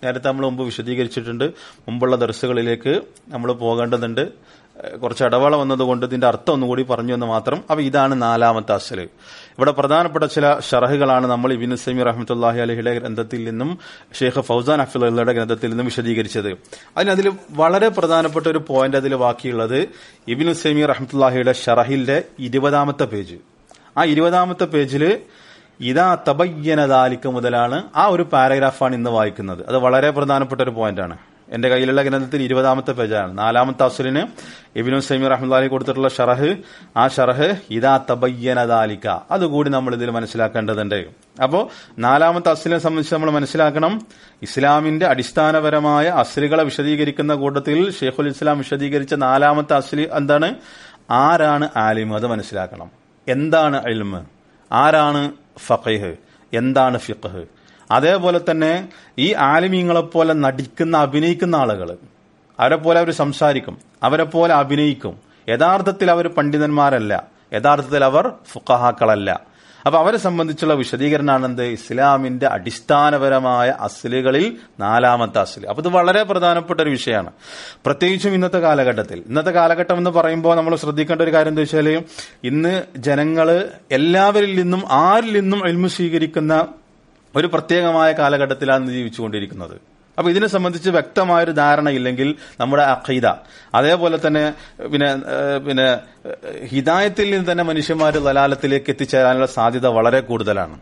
നേരത്തെ നമ്മൾ മുമ്പ് വിശദീകരിച്ചിട്ടുണ്ട് മുമ്പുള്ള ദർസുകളിലേക്ക് നമ്മൾ പോകേണ്ടതുണ്ട് ഏഹ് കുറച്ച് ഇടവേള വന്നതുകൊണ്ട് ഇതിന്റെ അർത്ഥം ഒന്നുകൂടി പറഞ്ഞു എന്ന് മാത്രം അപ്പൊ ഇതാണ് നാലാമത്തെ അസല് ഇവിടെ പ്രധാനപ്പെട്ട ചില ഷറഹുകളാണ് നമ്മൾ ഇബിൻ സമി റഹ്മത്തുല്ലാഹി അലഹിയുടെ ഗ്രന്ഥത്തിൽ നിന്നും ഷെയ്ഖ് ഫൗസാൻ അഫ്ലുള്ളയുടെ ഗ്രന്ഥത്തിൽ നിന്നും വിശദീകരിച്ചത് അതിനതിൽ വളരെ പ്രധാനപ്പെട്ട ഒരു പോയിന്റ് അതിൽ ബാക്കിയുള്ളത് ഇബിൻ സമി റഹ്മത്തുല്ലാഹിയുടെ ഷറഹിന്റെ ഇരുപതാമത്തെ പേജ് ആ ഇരുപതാമത്തെ പേജില് ഇതാ തബയ്യനദാലിക്ക് മുതലാണ് ആ ഒരു പാരഗ്രാഫാണ് ഇന്ന് വായിക്കുന്നത് അത് വളരെ പ്രധാനപ്പെട്ട ഒരു പോയിന്റാണ് എന്റെ കയ്യിലുള്ള ഗ്രന്ഥത്തിൽ ഇരുപതാമത്തെ പേജാണ് നാലാമത്തെ അസുലിന് ഇബിനു സൈമി റഹ്മദാലി കൊടുത്തിട്ടുള്ള ഷറഹ് ആ ഷറഹ് ഇതാ തബയ്യനദാലിക്ക അതുകൂടി നമ്മൾ ഇതിൽ മനസ്സിലാക്കേണ്ടതുണ്ട് അപ്പോ നാലാമത്തെ അസുലിനെ സംബന്ധിച്ച് നമ്മൾ മനസ്സിലാക്കണം ഇസ്ലാമിന്റെ അടിസ്ഥാനപരമായ അസുലുകളെ വിശദീകരിക്കുന്ന കൂട്ടത്തിൽ ഷെയ്ഖുൽ ഇസ്ലാം വിശദീകരിച്ച നാലാമത്തെ അസുലി എന്താണ് ആരാണ് ആലിം അത് മനസ്സിലാക്കണം എന്താണ് ഇൽമ് ആരാണ് ഫഖീഹ് എന്താണ് ഫിഖ് അതേപോലെ തന്നെ ഈ ആലിമീങ്ങളെ പോലെ നടിക്കുന്ന അഭിനയിക്കുന്ന ആളുകൾ അവരെ പോലെ അവർ സംസാരിക്കും അവരെ പോലെ അഭിനയിക്കും യഥാർത്ഥത്തിൽ അവർ പണ്ഡിതന്മാരല്ല യഥാർത്ഥത്തിൽ അവർ ഫുക്കഹാക്കളല്ല അപ്പൊ അവരെ സംബന്ധിച്ചുള്ള വിശദീകരണമാണ് എന്ത് ഇസ്ലാമിന്റെ അടിസ്ഥാനപരമായ അസ്ലുകളിൽ നാലാമത്തെ അസ്ല് അപ്പൊ ഇത് വളരെ പ്രധാനപ്പെട്ട ഒരു വിഷയമാണ് പ്രത്യേകിച്ചും ഇന്നത്തെ കാലഘട്ടത്തിൽ ഇന്നത്തെ കാലഘട്ടം എന്ന് പറയുമ്പോൾ നമ്മൾ ശ്രദ്ധിക്കേണ്ട ഒരു കാര്യം എന്താ വെച്ചാൽ ഇന്ന് ജനങ്ങള് എല്ലാവരിൽ നിന്നും ആരിൽ നിന്നും എൽമു സ്വീകരിക്കുന്ന ഒരു പ്രത്യേകമായ കാലഘട്ടത്തിലാണ് ജീവിച്ചുകൊണ്ടിരിക്കുന്നത് അപ്പൊ ഇതിനെ സംബന്ധിച്ച് വ്യക്തമായൊരു ധാരണ ഇല്ലെങ്കിൽ നമ്മുടെ അഖീദ അതേപോലെ തന്നെ പിന്നെ ഏഹ്, പിന്നെ ഏഹ്, ഹിദായത്തിൽ നിന്ന് തന്നെ മനുഷ്യന്മാർ ദലാലത്തിലേക്ക് എത്തിച്ചേരാനുള്ള സാധ്യത വളരെ കൂടുതലാണ്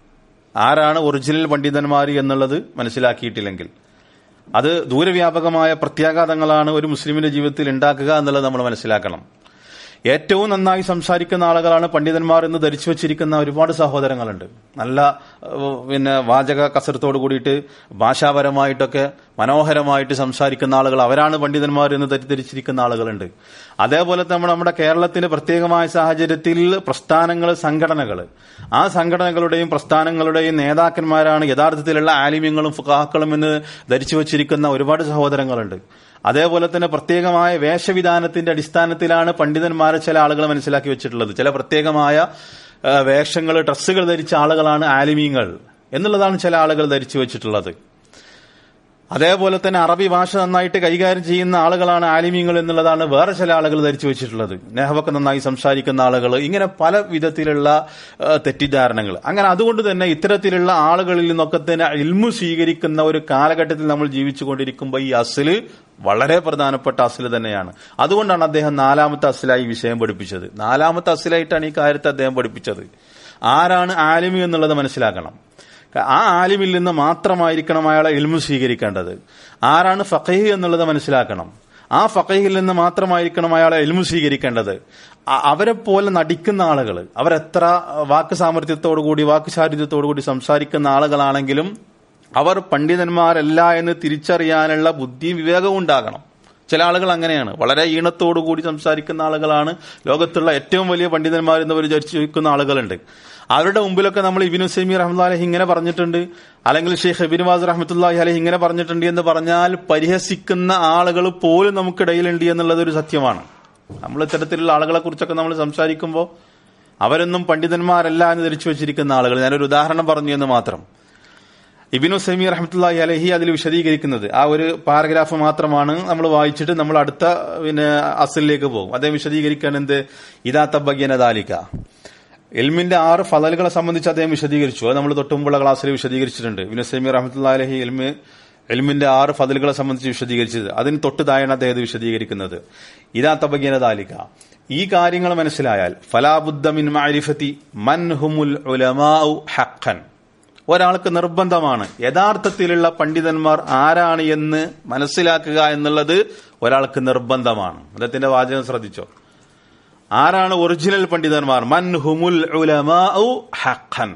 ആരാണ് ഒറിജിനൽ പണ്ഡിതന്മാർ എന്നുള്ളത് മനസ്സിലാക്കിയിട്ടില്ലെങ്കിൽ അത് ദൂരവ്യാപകമായ പ്രത്യാഘാതങ്ങളാണ് ഒരു മുസ്ലിമിന്റെ ജീവിതത്തിൽ ഉണ്ടാക്കുക എന്നുള്ളത് നമ്മൾ മനസ്സിലാക്കണം ഏറ്റവും നന്നായി സംസാരിക്കുന്ന ആളുകളാണ് പണ്ഡിതന്മാർ എന്ന് ധരിച്ചു വച്ചിരിക്കുന്ന ഒരുപാട് സഹോദരങ്ങളുണ്ട് നല്ല ഏഹ്, പിന്നെ വാചക കസരത്തോട് കൂടിയിട്ട് ഭാഷാപരമായിട്ടൊക്കെ മനോഹരമായിട്ട് സംസാരിക്കുന്ന ആളുകൾ അവരാണ് പണ്ഡിതന്മാർ എന്ന് തെറ്റിദ്ധരിച്ചിരിക്കുന്ന ആളുകളുണ്ട് അതേപോലെ തന്നെ നമ്മുടെ കേരളത്തിന്റെ പ്രത്യേകമായ സാഹചര്യത്തിൽ പ്രസ്ഥാനങ്ങൾ സംഘടനകൾ ആ സംഘടനകളുടെയും പ്രസ്ഥാനങ്ങളുടെയും നേതാക്കന്മാരാണ് യഥാർത്ഥത്തിലുള്ള ആലിമ്യങ്ങളും ഫുഖാക്കളും എന്ന് ധരിച്ചു വച്ചിരിക്കുന്ന ഒരുപാട് സഹോദരങ്ങളുണ്ട് അതേപോലെ തന്നെ പ്രത്യേകമായ വേഷവിധാനത്തിന്റെ അടിസ്ഥാനത്തിലാണ് പണ്ഡിതന്മാരെ ചില ആളുകൾ മനസ്സിലാക്കി വെച്ചിട്ടുള്ളത് ചില പ്രത്യേകമായ വേഷങ്ങൾ ഡ്രസ്സുകൾ ധരിച്ച ആളുകളാണ് ആലിമീങ്ങൾ എന്നുള്ളതാണ് ചില ആളുകൾ ധരിച്ചു വെച്ചിട്ടുള്ളത് അതേപോലെ തന്നെ അറബി ഭാഷ നന്നായിട്ട് കൈകാര്യം ചെയ്യുന്ന ആളുകളാണ് ആലിമീങ്ങൾ എന്നുള്ളതാണ് വേറെ ചില ആളുകൾ ധരിച്ചു വെച്ചിട്ടുള്ളത് നെഹവൊക്കെ നന്നായി സംസാരിക്കുന്ന ആളുകൾ ഇങ്ങനെ പല വിധത്തിലുള്ള ആ, തെറ്റിദ്ധാരണകൾ അങ്ങനെ അതുകൊണ്ട് തന്നെ ഇത്തരത്തിലുള്ള ആളുകളിൽ നിന്നൊക്കെ തന്നെ ഇൽമു സ്വീകരിക്കുന്ന ഒരു കാലഘട്ടത്തിൽ നമ്മൾ ജീവിച്ചുകൊണ്ടിരിക്കുമ്പോൾ ഈ അസില് വളരെ പ്രധാനപ്പെട്ട അസില് തന്നെയാണ് അതുകൊണ്ടാണ് അദ്ദേഹം നാലാമത്തെ അസിലായി ഈ വിഷയം പഠിപ്പിച്ചത് നാലാമത്തെ അസിലായിട്ടാണ് ഈ കാര്യത്തെ അദ്ദേഹം പഠിപ്പിച്ചത് ആരാണ് ആലിമി എന്നുള്ളത് മനസ്സിലാക്കണം ആ ആലിമിൽ നിന്ന് മാത്രമായിരിക്കണം അയാളെ ഇൽമു സ്വീകരിക്കേണ്ടത് ആരാണ് ഫഖീഹ് എന്നുള്ളത് മനസ്സിലാക്കണം ആ ഫഖീഹിൽ നിന്ന് മാത്രമായിരിക്കണം അയാളെ ഇൽമു സ്വീകരിക്കേണ്ടത് അ- അവരെ പോലെ നടിക്കുന്ന ആളുകൾ അവരെത്ര വാക്ക് സാമർഥ്യത്തോടു കൂടി വാക്ക് ചാരിത്യത്തോടു കൂടി സംസാരിക്കുന്ന ആളുകളാണെങ്കിലും അവർ പണ്ഡിതന്മാരല്ല എന്ന് തിരിച്ചറിയാനുള്ള ബുദ്ധിയും വിവേകവും ഉണ്ടാകണം ചില ആളുകൾ അങ്ങനെയാണ് വളരെ ഈണത്തോടു കൂടി സംസാരിക്കുന്ന ആളുകളാണ് ലോകത്തുള്ള ഏറ്റവും വലിയ പണ്ഡിതന്മാർ എന്നവർ വിചാരിച്ചു വയ്ക്കുന്ന ആളുകളുണ്ട് അവരുടെ മുമ്പിലൊക്കെ നമ്മൾ ഇബിനു സൈമി റഹ്മത്തുല്ലാ അലഹി ഇങ്ങനെ പറഞ്ഞിട്ടുണ്ട് അല്ലെങ്കിൽ ഷെയ്ഖ് എബിൻ വാസ് റഹ്മത്തുല്ലാഹി അലഹി ഇങ്ങനെ പറഞ്ഞിട്ടുണ്ട് എന്ന് പറഞ്ഞാൽ പരിഹസിക്കുന്ന ആളുകൾ പോലും നമുക്കിടയിലുണ്ട് എന്നുള്ളത് ഒരു സത്യമാണ് നമ്മൾ ഇത്തരത്തിലുള്ള ആളുകളെ കുറിച്ചൊക്കെ നമ്മൾ സംസാരിക്കുമ്പോൾ അവരൊന്നും പണ്ഡിതന്മാരല്ല എന്ന് ധരിച്ചു വെച്ചിരിക്കുന്ന ആളുകൾ ഞാനൊരു ഉദാഹരണം പറഞ്ഞു എന്ന് മാത്രം ഇബിനു സമി റഹ്മത്തുള്ളി അലഹി അതിൽ വിശദീകരിക്കുന്നത് ആ ഒരു പാരഗ്രാഫ് മാത്രമാണ് നമ്മൾ വായിച്ചിട്ട് നമ്മൾ അടുത്ത പിന്നെ അസലിലേക്ക് പോകും അദ്ദേഹം വിശദീകരിക്കാൻ എന്ത് ഇതാ തബഗ്യന ദാലിക എൽമിന്റെ ആറ് ഫലലുകളെ സംബന്ധിച്ച് അദ്ദേഹം വിശദീകരിച്ചു അത് നമ്മൾ തൊട്ടുമുമ്പുള്ള ക്ലാസ്സിൽ വിശദീകരിച്ചിട്ടുണ്ട് ഇബിനു സമി റഹ്മത്തുള്ള അലഹി എൽമി എൽമിന്റെ ആറ് ഫതിലുകളെ സംബന്ധിച്ച് വിശദീകരിച്ചത് അതിന് തൊട്ട് താഴെയാണ് അദ്ദേഹം ഇത് വിശദീകരിക്കുന്നത് ഇതാ തബഗ്യന ദാലിക ഈ കാര്യങ്ങൾ മനസ്സിലായാൽ ഫലാബുദ്ദമിൻ മാരിഫത്തി മൻ ഹുമുൽ ഉലമാഉ ഹഖൻ ഒരാൾക്ക് നിർബന്ധമാണ് യഥാർത്ഥത്തിലുള്ള പണ്ഡിതന്മാർ ആരാണ് എന്ന് മനസ്സിലാക്കുക എന്നുള്ളത് ഒരാൾക്ക് നിർബന്ധമാണ് അദ്ദേഹത്തിന്റെ വാചകം ശ്രദ്ധിച്ചോ ആരാണ് ഒറിജിനൽ പണ്ഡിതന്മാർ മൻ ഹുമുൽ ഉലമാഉ ഹഖൻ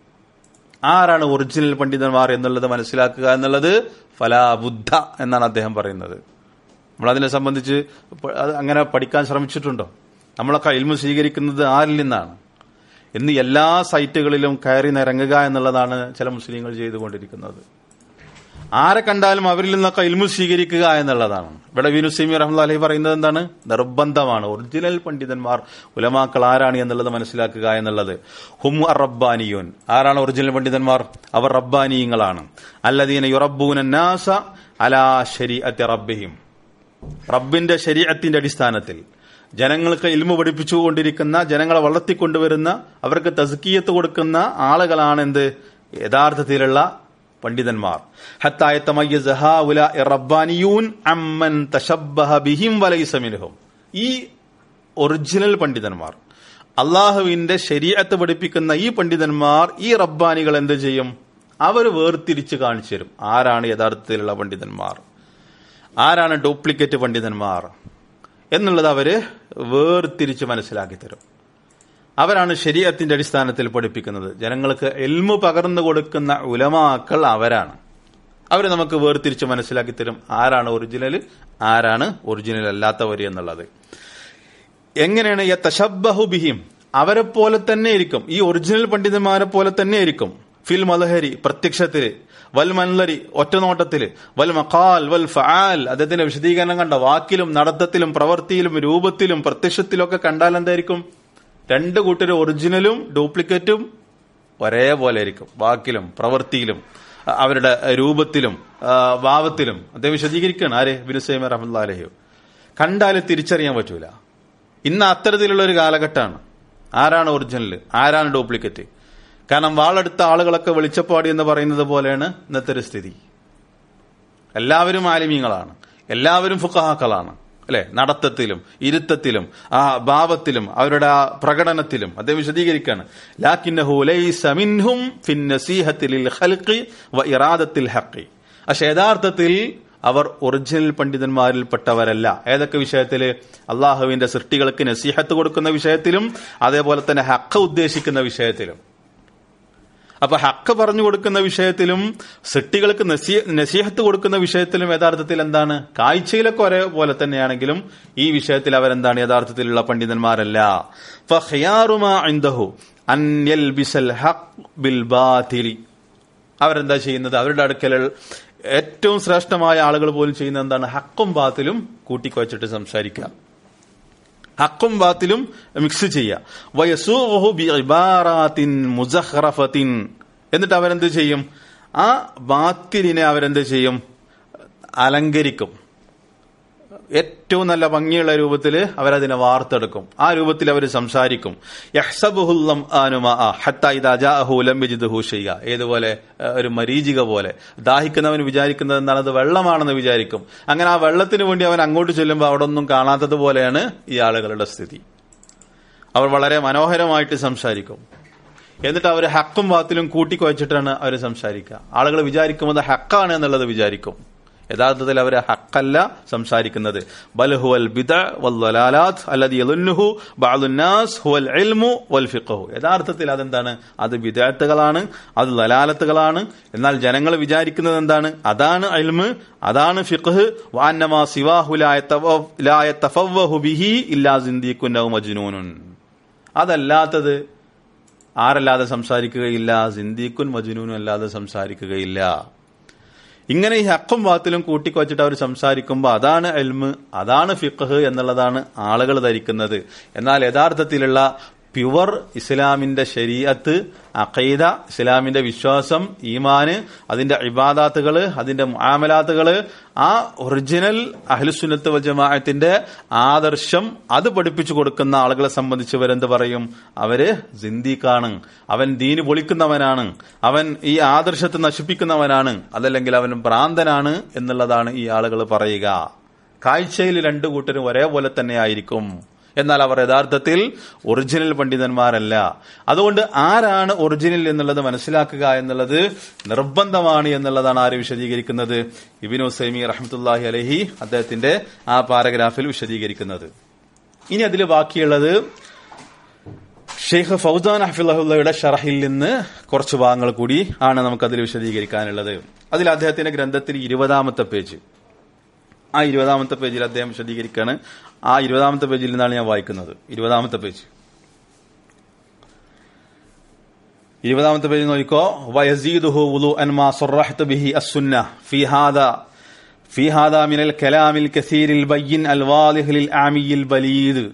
ആരാണ് ഒറിജിനൽ പണ്ഡിതന്മാർ എന്നുള്ളത് മനസ്സിലാക്കുക എന്നുള്ളത് ഫലാബുദ്ധ എന്നാണ് അദ്ദേഹം പറയുന്നത് നമ്മൾ അതിനെ സംബന്ധിച്ച് പ- അത് അങ്ങനെ പഠിക്കാൻ ശ്രമിച്ചിട്ടുണ്ടോ നമ്മളൊക്കെ ഇൽമു സ്വീകരിക്കുന്നത് ആരിൽ നിന്നാണ് ഇന്ന് എല്ലാ സൈറ്റുകളിലും കയറി നിരങ്ങുക എന്നുള്ളതാണ് ചില മുസ്ലിങ്ങൾ ചെയ്തുകൊണ്ടിരിക്കുന്നത് ആരെ കണ്ടാലും അവരിൽ നിന്നൊക്കെ ഇൽമു സ്വീകരിക്കുക എന്നുള്ളതാണ് ഇവിടെ വിനുസൈമി റഹ്മ അലഹി പറയുന്നത് എന്താണ് നിർബന്ധമാണ് ഒറിജിനൽ പണ്ഡിതന്മാർ ഉലമാക്കൾ ആരാണ് എന്നുള്ളത് മനസ്സിലാക്കുക എന്നുള്ളത് ഹും റബ്ബാനിയൂൻ ആരാണ് ഒറിജിനൽ പണ്ഡിതന്മാർ അവർ റബ്ബാനിയങ്ങളാണ് അല്ലദീന യുറബൂന നാസ അലാ ശരീഅത്തി റബ്ബിഹിം റബ്ബിന്റെ ശരീഅത്തിന്റെ അടിസ്ഥാനത്തിൽ ജനങ്ങൾക്ക് ഇൽമു പഠിപ്പിച്ചുകൊണ്ടിരിക്കുന്ന ജനങ്ങളെ വളർത്തിക്കൊണ്ടുവരുന്ന അവർക്ക് തസ്കീയത്ത് കൊടുക്കുന്ന ആളുകളാണ് എന്ത് യഥാർത്ഥത്തിലുള്ള പണ്ഡിതന്മാർ ഈ ഒറിജിനൽ പണ്ഡിതന്മാർ അള്ളാഹുവിന്റെ ശരീരത്ത് പഠിപ്പിക്കുന്ന ഈ പണ്ഡിതന്മാർ ഈ റബ്ബാനികൾ എന്ത് ചെയ്യും അവർ വേർതിരിച്ച് കാണിച്ചു തരും ആരാണ് യഥാർത്ഥത്തിലുള്ള പണ്ഡിതന്മാർ ആരാണ് ഡ്യൂപ്ലിക്കേറ്റ് പണ്ഡിതന്മാർ എന്നുള്ളത് അവര് വേർതിരിച്ച് മനസ്സിലാക്കി തരും അവരാണ് ശരീരത്തിന്റെ അടിസ്ഥാനത്തിൽ പഠിപ്പിക്കുന്നത് ജനങ്ങൾക്ക് എൽമു പകർന്നു കൊടുക്കുന്ന ഉലമാക്കൾ അവരാണ് അവരെ നമുക്ക് വേർതിരിച്ച് മനസ്സിലാക്കി തരും ആരാണ് ഒറിജിനൽ ആരാണ് ഒറിജിനൽ അല്ലാത്തവർ എന്നുള്ളത് എങ്ങനെയാണ് യ തശബ്ബഹു ബിഹിം അവരെ പോലെ തന്നെ ഇരിക്കും ഈ ഒറിജിനൽ പണ്ഡിതന്മാരെ പോലെ തന്നെ ഇരിക്കും ഫിൽ മലഹരി പ്രത്യക്ഷത്തില് വൽ മൻലരി ഒറ്റനോട്ടത്തില് വൽ മഖാൽ വൽ ഫആൽ അദ്ദേഹത്തിന്റെ വിശദീകരണം കണ്ട വാക്കിലും നടത്തത്തിലും പ്രവൃത്തിയിലും രൂപത്തിലും പ്രത്യക്ഷത്തിലും ഒക്കെ കണ്ടാൽ എന്തായിരിക്കും രണ്ട് കൂട്ടരും ഒറിജിനലും ഡ്യൂപ്ലിക്കേറ്റും ഒരേപോലെ ആയിരിക്കും വാക്കിലും പ്രവൃത്തിയിലും അവരുടെ രൂപത്തിലും ഭാവത്തിലും അദ്ദേഹം വിശദീകരിക്കുകയാണ് ആരെ ബിനുസൈമ റഹ്മുല്ലാ അലഹിയോ കണ്ടാൽ തിരിച്ചറിയാൻ പറ്റൂല ഇന്ന് അത്തരത്തിലുള്ള ഒരു കാലഘട്ടമാണ് ആരാണ് ഒറിജിനൽ ആരാണ് ഡ്യൂപ്ലിക്കേറ്റ് കാരണം വാളെടുത്ത ആളുകളൊക്കെ വെളിച്ചപ്പാടി എന്ന് പറയുന്നത് പോലെയാണ് ഇന്നത്തെ ഒരു സ്ഥിതി എല്ലാവരും ആലിമീങ്ങളാണ് എല്ലാവരും ഫുക്കഹാക്കളാണ് അല്ലെ നടത്തത്തിലും ഇരുത്തത്തിലും ആ ഭാവത്തിലും അവരുടെ ആ പ്രകടനത്തിലും അദ്ദേഹം വിശദീകരിക്കുകയാണ് ലാക്കിന്നഹു ലൈസ മിൻഹും ഫിൻ നസീഹത്തിൽ ഖൽഖി വ ഇറാദത്തിൽ ഹഖി പക്ഷെ യഥാർത്ഥത്തിൽ അവർ ഒറിജിനൽ പണ്ഡിതന്മാരിൽപ്പെട്ടവരല്ല ഏതൊക്കെ വിഷയത്തില് അള്ളാഹുവിന്റെ സൃഷ്ടികൾക്ക് നസീഹത്ത് കൊടുക്കുന്ന വിഷയത്തിലും അതേപോലെ തന്നെ ഹക്ക ഉദ്ദേശിക്കുന്ന വിഷയത്തിലും അപ്പൊ ഹക്ക് പറഞ്ഞു കൊടുക്കുന്ന വിഷയത്തിലും സൃഷ്ടികൾക്ക് നസീഹത്ത് കൊടുക്കുന്ന വിഷയത്തിലും യഥാർത്ഥത്തിൽ എന്താണ് കാഴ്ചയിലൊക്കെ ഒരേപോലെ തന്നെയാണെങ്കിലും ഈ വിഷയത്തിൽ അവരെന്താണ് യഥാർത്ഥത്തിലുള്ള പണ്ഡിതന്മാരല്ല അവരെന്താ ചെയ്യുന്നത് അവരുടെ അടുക്കൽ ഏറ്റവും ശ്രേഷ്ഠമായ ആളുകൾ പോലും ചെയ്യുന്നത് എന്താണ് ഹക്കും ബാത്തിലും കൂട്ടിക്കുവച്ചിട്ട് സംസാരിക്കുക ഹക്കും ബാത്തിലും മിക്സ് ചെയ്യുക എന്നിട്ട് അവരെന്ത് ചെയ്യും ആ ബാത്തിലിനെ അവരെന്ത് ചെയ്യും അലങ്കരിക്കും ഏറ്റവും നല്ല ഭംഗിയുള്ള രൂപത്തിൽ അവരതിനെ വാർത്തെടുക്കും ആ രൂപത്തിൽ അവർ സംസാരിക്കും ഏതുപോലെ ഒരു മരീചിക പോലെ ദാഹിക്കുന്നവൻ വിചാരിക്കുന്നത് എന്താണ് അത് വെള്ളമാണെന്ന് വിചാരിക്കും അങ്ങനെ ആ വെള്ളത്തിന് വേണ്ടി അവൻ അങ്ങോട്ട് ചെല്ലുമ്പോൾ അവിടെ ഒന്നും കാണാത്തത് പോലെയാണ് ഈ ആളുകളുടെ സ്ഥിതി അവർ വളരെ മനോഹരമായിട്ട് സംസാരിക്കും എന്നിട്ട് അവർ ഹക്കും വാത്തിലും കൂട്ടിക്കുവച്ചിട്ടാണ് അവർ സംസാരിക്കുക ആളുകൾ വിചാരിക്കുന്നത് ഹക്കാണ് എന്നുള്ളത് വിചാരിക്കും യഥാർത്ഥത്തിൽ അവർ ഹക്കല്ല സംസാരിക്കുന്നത് ബൽഹുവൽ ബിദ വൽവലാലാത്ത് അല്ലതി യലുന്നുഹു ബഅലുന്നാസ് ഹുവൽ ഇൽമു വൽ ഫിഖഹു യഥാർത്ഥത്തിൽ അതെന്താണ് അത് ബിദഅത്തുകളാണ് അത് ലലാലത്തുകളാണ് എന്നാൽ ജനങ്ങൾ വിചാരിക്കുന്നത് എന്താണ് അതാണ് ഇൽമ് അതാണ് ഫിഖ് വാന്നമാ സിവാഹു ലാ യതഫവഹു ബിഹി ഇല്ലാ സിന്ദീഖുൻ ഔ മജ്നൂനുൻ അതല്ലാത്തത് ആരല്ലാതെ സംസാരിക്കുകയില്ല സിന്ദീഖുൻ മജ്നൂനും അല്ലാതെ സംസാരിക്കുകയില്ല ഇങ്ങനെ ഈ ഹക്കും വാത്തിലും കൂട്ടിക്കുവച്ചിട്ട് അവർ സംസാരിക്കുമ്പോൾ അതാണ് എൽമ് അതാണ് ഫിഖ് എന്നുള്ളതാണ് ആളുകൾ ധരിക്കുന്നത് എന്നാൽ യഥാർത്ഥത്തിലുള്ള പ്യുവർ ഇസ്ലാമിന്റെ ശരീഅത്ത് അഖൈദ ഇസ്ലാമിന്റെ വിശ്വാസം ഈമാന് അതിന്റെ ഇബാദാത്തുകള് അതിന്റെ മുആമലാത്തുകള് ആ ഒറിജിനൽ അഹ്ലുസുന്നത്ത് വൽ ജമാഅത്തിന്റെ ആദർശം അത് പഠിപ്പിച്ചു കൊടുക്കുന്ന ആളുകളെ സംബന്ധിച്ച് ഇവരെന്ത് പറയും അവര് സിന്ദീഖാണ് അവൻ ദീന് പൊളിക്കുന്നവനാണ് അവൻ ഈ ആദർശത്തെ നശിപ്പിക്കുന്നവനാണ് അതല്ലെങ്കിൽ അവൻ ഭ്രാന്തനാണ് എന്നുള്ളതാണ് ഈ ആളുകൾ പറയുക കാഴ്ചയിൽ രണ്ടു കൂട്ടരും ഒരേപോലെ തന്നെ ആയിരിക്കും എന്നാൽ അവർ യഥാർത്ഥത്തിൽ ഒറിജിനൽ പണ്ഡിതന്മാരല്ല അതുകൊണ്ട് ആരാണ് ഒറിജിനൽ എന്നുള്ളത് മനസ്സിലാക്കുക എന്നുള്ളത് നിർബന്ധമാണ് എന്നുള്ളതാണ് ആര് വിശദീകരിക്കുന്നത് ഇബിനു സൈമി റഹ്മത്തുല്ലാഹി അലഹി അദ്ദേഹത്തിന്റെ ആ പാരഗ്രാഫിൽ വിശദീകരിക്കുന്നത് ഇനി അതിൽ ബാക്കിയുള്ളത് ഷെയ്ഖ് ഫൗസാൻ ഹഫിള്ളയുടെ ഷറഹിൽ നിന്ന് കുറച്ച് ഭാഗങ്ങൾ കൂടി ആണ് നമുക്കതിൽ വിശദീകരിക്കാനുള്ളത് അതിൽ അദ്ദേഹത്തിന്റെ ഗ്രന്ഥത്തിൽ ഇരുപതാമത്തെ പേജ് ആ ഇരുപതാമത്തെ പേജിൽ അദ്ദേഹം വിശദീകരിക്കുകയാണ് ആ ഇരുപതാമത്തെ പേജിൽ നിന്നാണ് ഞാൻ വായിക്കുന്നത് ഇരുപതാമത്തെ പേജ് ഇരുപതാമത്തെ പേജ് നോക്കിക്കോ വയസീദുഹു വുളു അൻമാ സുറഹ്തു ബിഹി അസ്സുന്ന ഫി ഹാദാ ഫി ഹാദാ മിനൽ കലാമിൽ കസീരിൽ ബയ്യിൻ അൽ വാലിഹിൽ ആമിയിൽ ബലീദ്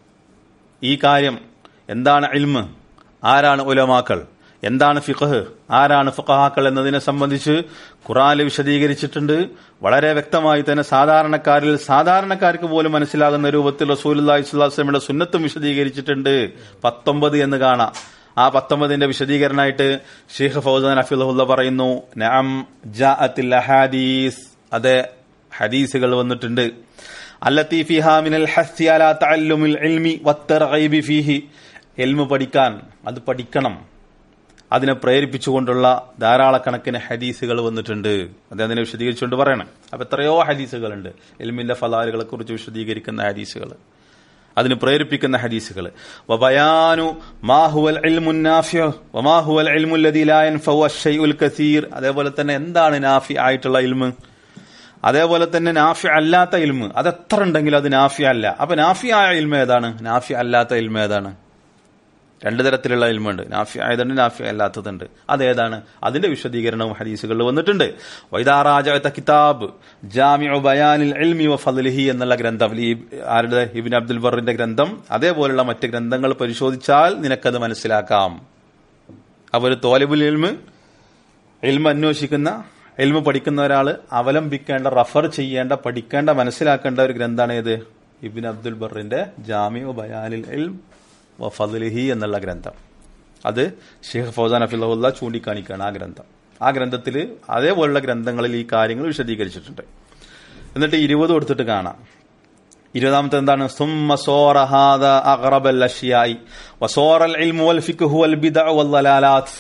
ഈ കാര്യം എന്താണ് ഇൽമ് ആരാണ് ഉലമാക്കൾ എന്താണ് ഫിഖഹ് ആരാണ് ഫിഖഹാക്കൾ എന്നതിനെ സംബന്ധിച്ച് ഖുറാനിൽ വിശദീകരിച്ചിട്ടുണ്ട് വളരെ വ്യക്തമായി തന്നെ സാധാരണക്കാരിൽ സാധാരണക്കാർക്ക് പോലും മനസ്സിലാകുന്ന രൂപത്തിൽ റസൂലി സ്വലാസ്ലമിയുടെ സുന്നത്തും വിശദീകരിച്ചിട്ടുണ്ട് പത്തൊമ്പത് എന്ന് കാണാം ആ പത്തൊമ്പതിന്റെ വിശദീകരണമായിട്ട് ഷെയ്ഖ് ഫൗസാൻ അഫിദുല്ല പറയുന്നു നഅം ജാഅത്തിൽ അഹാദീസ് അതെ ഹദീസുകൾ വന്നിട്ടുണ്ട് അല്ലത്തി ഫിഹാ മിനൽ ഹസ്സി അലാ തഅല്ലുമിൽ ഇൽമി വത്തർഗൈബി ഫീഹി ഇൽമു പഠിക്കാൻ അത് പഠിക്കണം അതിനെ പ്രേരിപ്പിച്ചുകൊണ്ടുള്ള ധാരാളക്കണക്കിന് ഹദീസുകൾ വന്നിട്ടുണ്ട് അത് അതിനെ വിശദീകരിച്ചുകൊണ്ട് പറയണം അപ്പൊ എത്രയോ ഹദീസുകളുണ്ട് എൽമിന്റെ ഫലാലുകളെ കുറിച്ച് വിശദീകരിക്കുന്ന ഹദീസുകൾ അതിന് പ്രേരിപ്പിക്കുന്ന ഹദീസുകൾ വബയാനു മാഹുവൽ ഇൽമുൻ നാഫിഉ വമാഹുവൽ ഇൽമുൽ ലദീ ലാ യൻഫഉ അശ്ശൈഉൽ കസീർ അതേപോലെ തന്നെ എന്താണ് നാഫി ആയിട്ടുള്ള ഇൽമ് അതേപോലെ തന്നെ നാഫി അല്ലാത്ത ഇൽമ് അത് എത്ര ഉണ്ടെങ്കിലും അത് നാഫി അല്ല അപ്പൊ നാഫി ആയ ഇൽമ ഏതാണ് നാഫി അല്ലാത്ത ഇൽമ ഏതാണ് രണ്ടു തരത്തിലുള്ള ഇൽമുണ്ട് നാഫി ആയതുണ്ട് നാഫി അല്ലാത്തതുണ്ട് അതേതാണ് അതിന്റെ വിശദീകരണവും ഹദീസുകളിൽ വന്നിട്ടുണ്ട് വൈദാറാജ കിതാബ് ജാമിഉ ബയാനിൽ ഇൽമി വ ഫദ്ലിഹി എന്നുള്ള ഗ്രന്ഥം ഈ ആരുടെ ഇബിൻ അബ്ദുൽ ബറിന്റെ ഗ്രന്ഥം അതേപോലുള്ള മറ്റ് ഗ്രന്ഥങ്ങൾ പരിശോധിച്ചാൽ നിനക്കത് മനസ്സിലാക്കാം അപ്പൊ ഒരു തോലിബുൽ ഇൽമ് ഇൽമ അന്വേഷിക്കുന്ന എൽമ പഠിക്കുന്ന ഒരാൾ അവലംബിക്കേണ്ട റഫർ ചെയ്യേണ്ട പഠിക്കേണ്ട മനസ്സിലാക്കേണ്ട ഒരു ഗ്രന്ഥമാണ് ഏത് ഇബിൻ അബ്ദുൽ ബറിന്റെ ജാമിഉ ബയാനിൽ ഇൽം വ ഫദ്ലിഹി എന്നുള്ള ഗ്രന്ഥം അത് ഷെയ്ഖ് ഫൗസാൻ അഫിള്ള ചൂണ്ടിക്കാണിക്കുകയാണ് ആ ഗ്രന്ഥം ആ ഗ്രന്ഥത്തിൽ അതേപോലുള്ള ഗ്രന്ഥങ്ങളിൽ ഈ കാര്യങ്ങൾ വിശദീകരിച്ചിട്ടുണ്ട് എന്നിട്ട് ഇരുപത് കൊടുത്തിട്ട് കാണാം ഇരുപതാമത്തെ എന്താണ് സുമ്മ സോറ ഹാദ അഖറബൽ അഷ്യായി വസോറൽ ഇൽമു വൽ ഫിഖ്ഹു വൽ ബിദ്അ വൽ ദലാലാത്ത്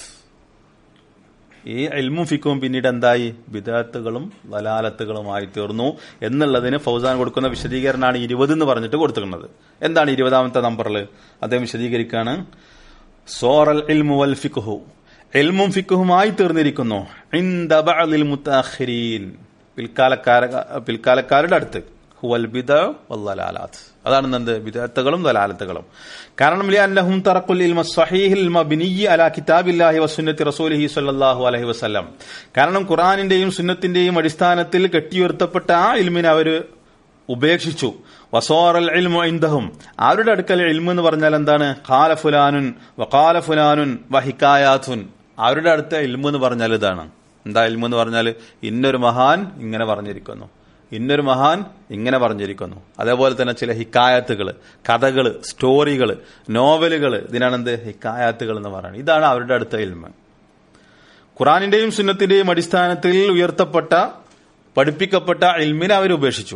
ഈ എൽമും ഫിക്കും പിന്നീട് എന്തായി ബിദാത്തുകളും വലാലത്തുകളുമായി തീർന്നു എന്നുള്ളതിന് ഫൗസാൻ കൊടുക്കുന്ന വിശദീകരണമാണ് ഇരുപത് എന്ന് പറഞ്ഞിട്ട് കൊടുത്തിരുന്നത് എന്താണ് ഇരുപതാമത്തെ നമ്പറിൽ അദ്ദേഹം വിശദീകരിക്കാണ് സോറൽ ഇൽമു വൽ ഫിഖുഹു എൽമും ഫിക്കുഹുമായി തീർന്നിരിക്കുന്നു പിൽക്കാലക്കാര പിൽക്കാലക്കാരുടെ അടുത്ത് ഹുവൽ ബിദ വല്ലാലാത്ത് അതാണ് എന്ത് ബിദത്തുകളും ദലാലത്തുകളും കാരണം അന്നഹും തറക്കുൽ ഇൽമ സ്വഹീഹിൽ മബ്നിയി അലാ കിതാബില്ലാഹി വസുന്നത്തി റസൂലിഹി സ്വല്ലല്ലാഹു അലൈഹി വസല്ലം കാരണം ഖുർആനിന്റെയും സുന്നത്തിന്റെയും അടിസ്ഥാനത്തിൽ കെട്ടിയുയർത്തപ്പെട്ട ആ ഇൽമിനെ അവര് ഉപേക്ഷിച്ചു വസോറൽ ഇൽമു ഇന്ദഹും അവരുടെ അടുക്കൽ ഇൽമു എന്ന് പറഞ്ഞാൽ എന്താണ് ഖാല ഫുലാനുൻ വഖാല ഫുലാനുൻ വഹിക്കായാത്തുൻ അവരുടെ അടുത്ത ഇൽമു എന്ന് പറഞ്ഞാൽ ഇതാണ് എന്താ ഇൽമു എന്ന് പറഞ്ഞാൽ ഇന്നൊരു മഹാൻ ഇങ്ങനെ പറഞ്ഞിരിക്കുന്നു ഇന്നൊരു മഹാൻ ഇങ്ങനെ പറഞ്ഞിരിക്കുന്നു അതേപോലെ തന്നെ ചില ഹിക്കായത്തുകൾ കഥകൾ സ്റ്റോറികൾ നോവലുകൾ ഇതിനാണ് എന്ത് ഹിക്കായത്തുകൾ എന്ന് പറയുന്നത് ഇതാണ് അവരുടെ അടുത്ത ഇൽമ ഖുറാനിന്റെയും സുന്നത്തിന്റെയും അടിസ്ഥാനത്തിൽ ഉയർത്തപ്പെട്ട പഠിപ്പിക്കപ്പെട്ട ഇൽമിനെ അവർ ഉപേക്ഷിച്ചു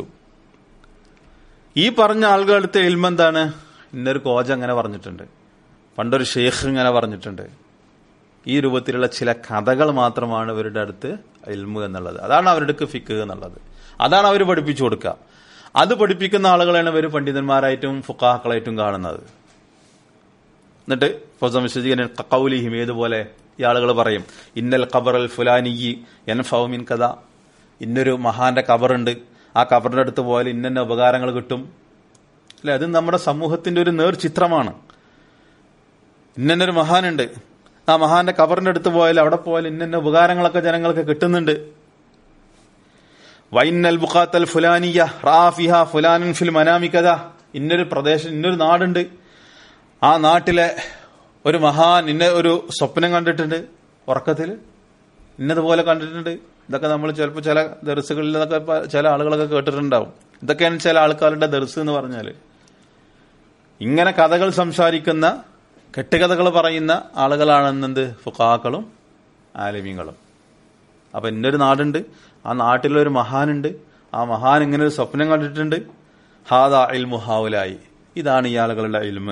ഈ പറഞ്ഞ ആളുകളുടെ അടുത്ത ഇൽമ എന്താണ് ഇന്നൊരു കോജ അങ്ങനെ പറഞ്ഞിട്ടുണ്ട് പണ്ടൊരു ഷെയ്ഖ് ഇങ്ങനെ പറഞ്ഞിട്ടുണ്ട് ഈ രൂപത്തിലുള്ള ചില കഥകൾ മാത്രമാണ് ഇവരുടെ അടുത്ത് ഇൽമു എന്നുള്ളത് അതാണ് അവരുടെ ഫിക്ക് എന്നുള്ളത് അതാണ് അവർ പഠിപ്പിച്ചു കൊടുക്കുക അത് പഠിപ്പിക്കുന്ന ആളുകളെയാണ് ഇവർ പണ്ഡിതന്മാരായിട്ടും ഫുക്കാക്കളായിട്ടും കാണുന്നത് എന്നിട്ട് ഫസം വിശദീകരൻ കൗലിഹിം ഏതുപോലെ ഈ ആളുകൾ പറയും ഇന്നൽ ഖബർ അൽ ഫുലാനിയി എൻ ഫൗമിൻ കഥ ഇന്നൊരു മഹാന്റെ കബറുണ്ട് ആ കബറിന്റെ അടുത്ത് പോയാൽ ഇന്ന ഉപകാരങ്ങൾ കിട്ടും അല്ലെ അത് നമ്മുടെ സമൂഹത്തിന്റെ ഒരു നേർചിത്രമാണ് ഇന്നൊരു മഹാനുണ്ട് ആ മഹാന്റെ കബറിന്റെ അടുത്ത് പോയാൽ അവിടെ പോയാൽ ഇന്ന ഉപകാരങ്ങളൊക്കെ ജനങ്ങൾക്ക് കിട്ടുന്നുണ്ട് വൈനൽ ബുഖാത്തൽ ഫുലാനിയ റാഫിഹ ഫുലാനൻ ഫിൽ മനാമി കഥ ഇന്നൊരു പ്രദേശം ഇന്നൊരു നാടുണ്ട് ആ നാട്ടിലെ ഒരു മഹാൻ ഇന്ന ഒരു സ്വപ്നം കണ്ടിട്ടുണ്ട് ഉറക്കത്തിൽ ഇന്നതുപോലെ കണ്ടിട്ടുണ്ട് ഇതൊക്കെ നമ്മൾ ചിലപ്പോൾ ചില ദർസുകളിൽ നിന്നൊക്കെ ചില ആളുകളൊക്കെ കേട്ടിട്ടുണ്ടാവും ഇതൊക്കെയാണ് ചില ആൾക്കാരുടെ ദർസ് എന്ന് പറഞ്ഞാൽ ഇങ്ങനെ കഥകൾ സംസാരിക്കുന്ന കെട്ടുകഥകൾ പറയുന്ന ആളുകളാണെന്നെന്ത് ഫുക്കാക്കളും ആലിമ്യങ്ങളും അപ്പൊ ഇന്നൊരു നാടുണ്ട് ആ നാട്ടിലൊരു മഹാനുണ്ട് ആ മഹാൻ ഇങ്ങനെ ഒരു സ്വപ്നം കണ്ടിട്ടുണ്ട് ഹാദ ഇൽമു ഹാവുലായി ഇതാണ് ഈ ആളുകളുടെ ഇൽമ്